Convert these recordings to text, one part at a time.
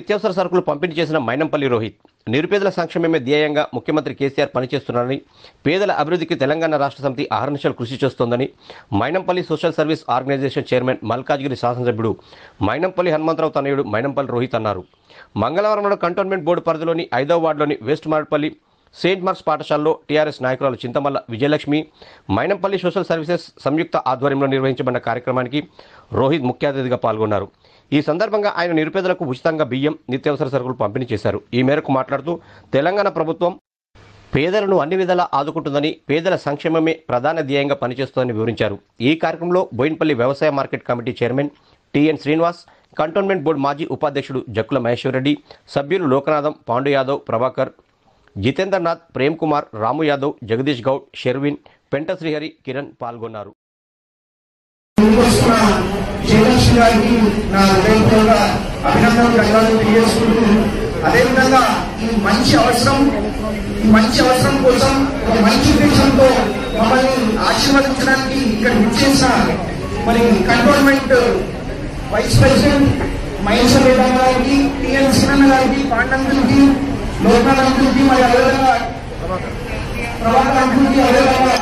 నిత్యావసర సరుకులు పంపిణీ చేసిన మైనంపల్లి రోహిత్ నిరుపేదల సంక్షేమమే ధ్యేయంగా ముఖ్యమంత్రి కేసీఆర్ పనిచేస్తున్నారని పేదల అభివృద్ధికి తెలంగాణ రాష్ట్ర సమితి అహర్నిశలు కృషి చేస్తోందని Mynampally social service organization chairman Malkajgiri శాసనసభ్యుడు మైనంపల్లి హనుమంతరావు తనయుడు మైనంపల్లి రోహిత్ అన్నారు మంగళవారం నాడు కంటోన్మెంట్ బోర్డు పరిధిలోని ఐదవ వార్డులోని వెస్ట్ మారడ్పల్లి సెయింట్ మార్క్స్ పాఠశాలలో టీఆర్ఎస్ నాయకురాలు చింతమల్ల విజయలక్ష్మి మైనంపల్లి సోషల్ సర్వీసెస్ సంయుక్త ఆధ్వర్యంలో నిర్వహించబడిన కార్యక్రమానికి రోహిత్ ముఖ్య అతిథిగా పాల్గొన్నారు ఈ సందర్భంగా ఆయన నిరుపేదలకు ఉచితంగా బియ్యం నిత్యావసర సరుకులు పంపిణీ చేశారు ఈ మేరకు మాట్లాడుతూ తెలంగాణ ప్రభుత్వం పేదలను అన్ని విధాలా ఆదుకుంటుందని పేదల సంక్షేమమే ప్రధాన ధ్యేయంగా పనిచేస్తోందని వివరించారు ఈ కార్యక్రమంలో బోయిన్పల్లి వ్యవసాయ market committee chairman TN Srinivas cantonment board మాజీ ఉపాధ్యక్షుడు జక్కుల మహేశ్వరరెడ్డి సభ్యులు లోకనాథం పాండు యాదవ్ ప్రభాకర్ జితేంద్రనాథ్ ప్రేమ్ కుమార్ రాము యాదవ్ జగదీష్ గౌడ్ షెర్విన్ పెంట శ్రీహరి కిరణ్ పాల్గొన్నారు ముందుకొస్తున్న జయలక్ష్మి గారికి నా హృదయపూర్వక అభినందనలు ధన్యవాదాలు తెలియజేసుకుంటూ అదేవిధంగా ఈ మంచి అవసరం ఈ మంచి అవసరం కోసం ఒక మంచి ఉద్దేశంతో మమ్మల్ని ఆశీర్వదించడానికి ఇక్కడ విచ్చేసిన మరి cantonment vice president Maheshwar Reddy గారికి టిఎన్ శ్రీరన్న గారికి పాండంకులకి లోకనాథ్ అంకులకి మరి అదేవిధంగా ప్రభాకర్ అంకులకి అదేవిధంగా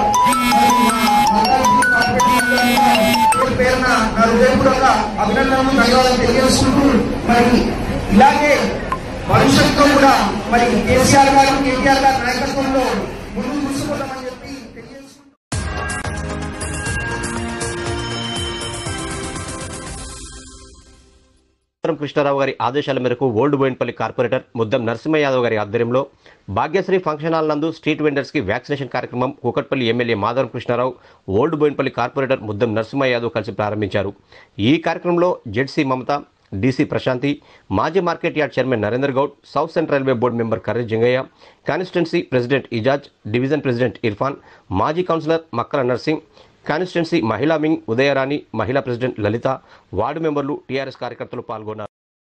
పేరు పేరున నా హృదయపూర్వక అభినందనలు ధన్యవాదాలు తెలియజేసుకుంటూ మరి ఇలాగే భవిష్యత్తులో కూడా మరి కేసీఆర్ గారు కేటీఆర్ గారి నాయకత్వంలో ముందుకు తీసుకుపోతామని చెప్పి తెలియజేసుకుంటూ ఉత్తరం కృష్ణారావు గారి ఆదేశాల మేరకు ఓల్డ్ బోయిన్పల్లి కార్పొరేటర్ ముద్దం నరసింహ యాదవ్ గారి ఆధ్వర్యంలో భాగ్యశ్రీ ఫంక్షన్ హాల్ నందు స్ట్రీట్ వెండర్స్ కి వ్యాక్సినేషన్ కార్యక్రమం Kukatpally MLA Madhavaram Krishna Rao old Bowenpally corporator Muddam Narasimha Yadav కలిసి ప్రారంభించారు ఈ కార్యక్రమంలో జెడ్సీ మమత డీసీ ప్రశాంతి మాజీ market yard chairman Narender Goud south central railway board member Karri Jangaiah constituency president Ijaz division president Irfan మాజీ కౌన్సిలర్ మక్కల నర్సింగ్ కాన్స్టిట్యున్సీ మహిళా వింగ్ ఉదయరాణి మహిళా ప్రెసిడెంట్ లలిత వార్డు మెంబర్లు టీఆర్ఎస్ కార్యకర్తలు పాల్గొన్నారు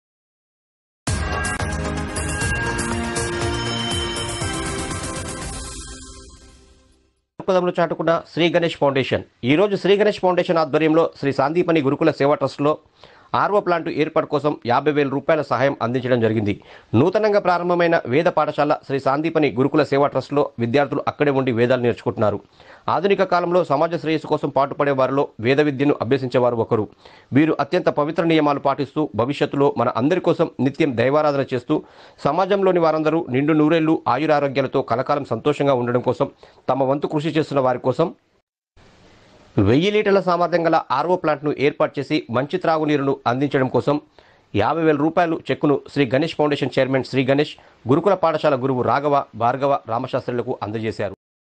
పదంలో చాటుకున్న శ్రీ గణేష్ ఫౌండేషన్ ఈ రోజు శ్రీ గణేష్ ఫౌండేషన్ ఆధ్వర్యంలో శ్రీ సాందీపని గురుకుల సేవా ట్రస్ట్లో ఆర్వో ప్లాంట్ ఏర్పాటు కోసం యాభై వేల రూపాయల సహాయం అందించడం జరిగింది నూతనంగా ప్రారంభమైన వేద పాఠశాల శ్రీ సాందీపని గురుకుల సేవా ట్రస్ట్లో విద్యార్థులు అక్కడే ఉండి వేదాలు నేర్చుకుంటున్నారు ఆధునిక కాలంలో సమాజ శ్రేయస్సు కోసం పాటుపడే వారిలో వేద విద్యను అభ్యసించేవారు ఒకరు వీరు అత్యంత పవిత్ర నియమాలు పాటిస్తూ భవిష్యత్తులో మన అందరి కోసం నిత్యం దైవారాధన చేస్తూ సమాజంలోని వారందరూ నిండు నూరేళ్లు ఆయురారోగ్యాలతో కలకాలం సంతోషంగా ఉండడం కోసం తమ వంతు కృషి చేస్తున్న వారి కోసం వెయ్యి లీటర్ల సామర్థ్యం గల ఆర్ఓ ప్లాంట్ను ఏర్పాటు చేసి మంచి త్రాగునీరును అందించడం కోసం యాభై వేల రూపాయలు చెక్కును శ్రీ గణేష్ ఫౌండేషన్ చైర్మన్ శ్రీ గణేష్ గురుకుల పాఠశాల గురువు రాఘవ భార్గవ రామశాస్త్రులకు అందజేశారు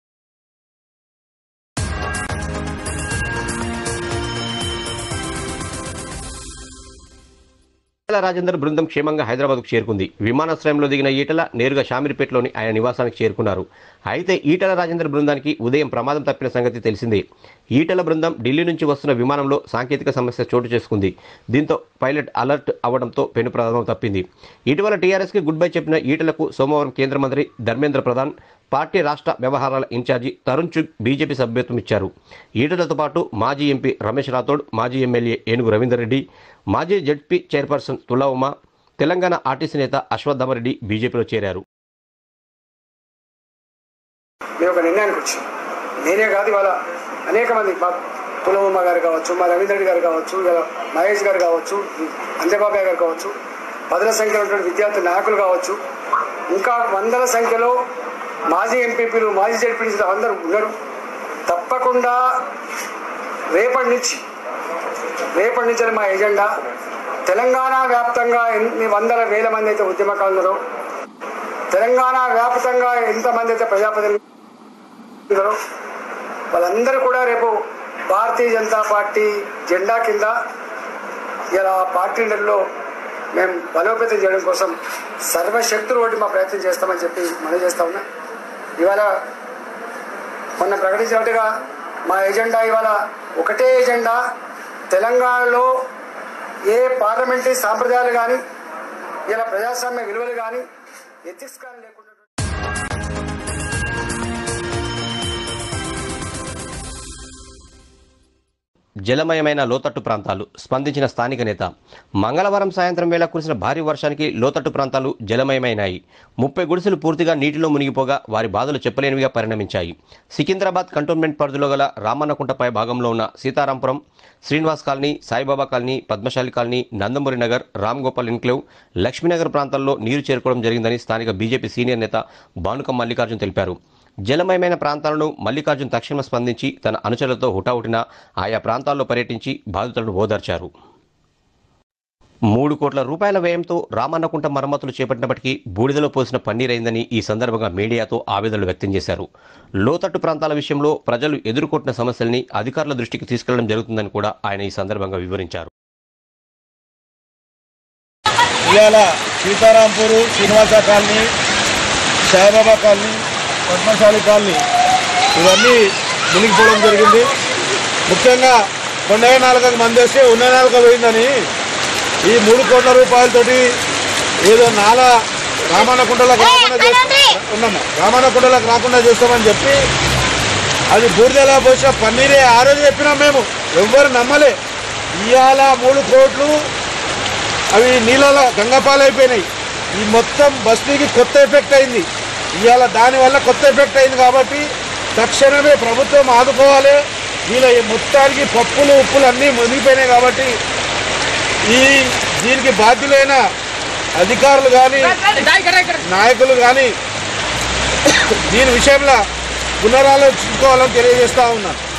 ఈటల రాజేందర్ బృందం క్షేమంగా హైదరాబాద్కు చేరుకుంది విమానాశ్రయంలో దిగిన ఈటల నేరుగా షామీర్పేటలోని ఆయన నివాసానికి చేరుకున్నారు అయితే ఈటల రాజేందర్ బృందానికి ఉదయం ప్రమాదం తప్పిన సంగతి తెలిసిందే ఈటల బృందం ఢిల్లీ నుంచి వస్తున్న విమానంలో సాంకేతిక సమస్య చోటు చేసుకుంది దీంతో పైలట్ అలర్ట్ అవ్వడంతో పెను ప్రమాదం తప్పింది ఇటీవల టీఆర్ఎస్కి గుడ్ బై చెప్పిన ఈటలకు సోమవారం కేంద్ర మంత్రి ధర్మేంద్ర ప్రధాన్ పార్టీ రాష్ట్ర వ్యవహారాల ఇన్ఛార్జి తరుణ్ చుగ్ బీజేపీ సభ్యత్వం ఇచ్చారు ఈటలతో పాటు మాజీ ఎంపీ రమేష్ రాథోడ్ మాజీ ఎమ్మెల్యే ఏనుగు రవీందర్ రెడ్డి మాజీ జడ్పీ చైర్పర్సన్ తులా ఉమా తెలంగాణ ఆర్టీసీ నేత అశ్వత్థామరెడ్డి బీజేపీలో చేరారు మేము ఒక నిర్ణయానికి వచ్చాం నేనే కాదు ఇవాళ అనేక మంది మా తులమ్మ గారు కావచ్చు మా రవీంద్ర రెడ్డి గారు కావచ్చు ఇలా మహేష్ గారు కావచ్చు అంజబాబాయ్ గారు కావచ్చు పదుల సంఖ్యలో ఉన్నటువంటి విద్యార్థి నాయకులు కావచ్చు ఇంకా వందల సంఖ్యలో మాజీ ఎంపీపీలు మాజీ జడ్పీలు అందరూ ఉన్నారు తప్పకుండా రేపటి నుంచి రేపటి నుంచి మా ఎజెండా తెలంగాణ వ్యాప్తంగా ఎన్ని వందల వేల మంది అయితే ఉద్యమకారులు ఉన్నారో తెలంగాణ వ్యాప్తంగా ఎంతమంది అయితే ప్రజాప్రతినిధులు ఉన్నారో వాళ్ళందరూ కూడా రేపు భారతీయ జనతా పార్టీ జెండా కింద ఇలా పార్టీలలో మేము బలోపేతం చేయడం కోసం సర్వశక్తులు ఒకటి మా ప్రయత్నం చేస్తామని చెప్పి మనం చేస్తా ఉన్నా ఇవాళ మొన్న ప్రకటించినట్టుగా మా ఎజెండా ఇవాళ ఒకటే ఎజెండా తెలంగాణలో ఏ పార్లమెంటరీ సాంప్రదాయాలు కానీ ఇలా ప్రజాస్వామ్య విలువలు కానీ ఎథిక్స్ కానీ లేకుండా జలమయమైన లోతట్టు ప్రాంతాలు స్పందించిన స్థానిక నేత మంగళవారం సాయంత్రం వేళ కురిసిన భారీ వర్షానికి లోతట్టు ప్రాంతాలు జలమయమైనాయి ముప్పై గుడిసెలు పూర్తిగా నీటిలో మునిగిపోగా వారి బాధలు చెప్పలేనివిగా పరిణమించాయి సికింద్రాబాద్ కంటోన్మెంట్ పరిధిలో గల రామన్నకుంటపై భాగంలో ఉన్న Sitarampuram Srinivas colony Saibaba colony Padmashali colony Nandamuri Nagar Ram Gopal enclave Lakshminagar ప్రాంతాల్లో నీరు చేరుకోవడం జరిగిందని స్థానిక బీజేపీ సీనియర్ నేత భానుకం మల్లికార్జున్ తెలిపారు జలమయమైన ప్రాంతాలను మల్లికార్జున్ తక్షణం స్పందించి తన అనుచరులతో హుటాహుటిన ఆయా ప్రాంతాల్లో పర్యటించి బాధితులను ఓదార్చారు మూడు కోట్ల రూపాయల వ్యయంతో రామన్నకుంట మరమ్మతులు చేపట్టినప్పటికీ బూడిదలో పోసిన పన్నీరైందని ఈ సందర్భంగా మీడియాతో ఆవేదనలు వ్యక్తం చేశారు లోతట్టు ప్రాంతాల విషయంలో ప్రజలు ఎదుర్కొంటున్న సమస్యల్ని అధికారుల దృష్టికి తీసుకెళ్లడం జరుగుతుందని కూడా ఆయన ఈ సందర్భంగా వివరించారు ఇవాళ Sitarampur Srinivasa colony Saibaba colony Padmashali colony ఇవన్నీ మునిగిపోవడం జరిగింది ముఖ్యంగా కొండయ్య నాలుగకు మంది వస్తే ఉన్న నాలుక పోయిందని ఈ మూడు కోట్ల రూపాయలతోటి ఏదో నాల రామన్నకుంటలకు రాకుండా చేస్తా ఉన్నామా రామన్నకుంటలకు రాకుండా చేస్తామని చెప్పి అది బూడిదలా పోసిన పన్నీరే ఆ రోజు చెప్పినాం మేము ఎవ్వరు నమ్మలే ఇవాళ మూడు కోట్లు అవి నీళ్ళలో గంగపాలైపోయినాయి ఈ మొత్తం బస్తీకి కొత్త ఎఫెక్ట్ అయింది ఇవాళ దానివల్ల కొత్త ఎఫెక్ట్ అయింది కాబట్టి తక్షణమే ప్రభుత్వం ఆదుకోవాలి వీళ్ళ ఈ మొత్తానికి పప్పులు ఉప్పులు అన్నీ మునిగిపోయినాయి కాబట్టి ఈ దీనికి బాధ్యులైన అధికారులు కానీ నాయకులు కానీ దీని విషయంలో పునరాలోచించుకోవాలని తెలియజేస్తా ఉన్నాను